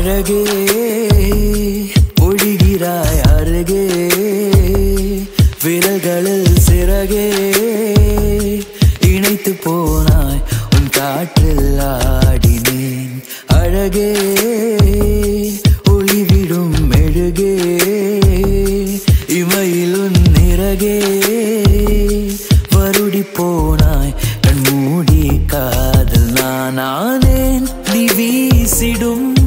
அழகே ஒழிகிறாய் அருகே விரல்களில் சிறகே இணைத்து போனாய் உன் காற்றில் ஆடினேன் அழகே ஒளிவிடும் மெழுகே இமையில் உன் நிறகே வருடி போனாய் கண்மூடி காதல் நான் ஆனேன் நீ வீசிடும்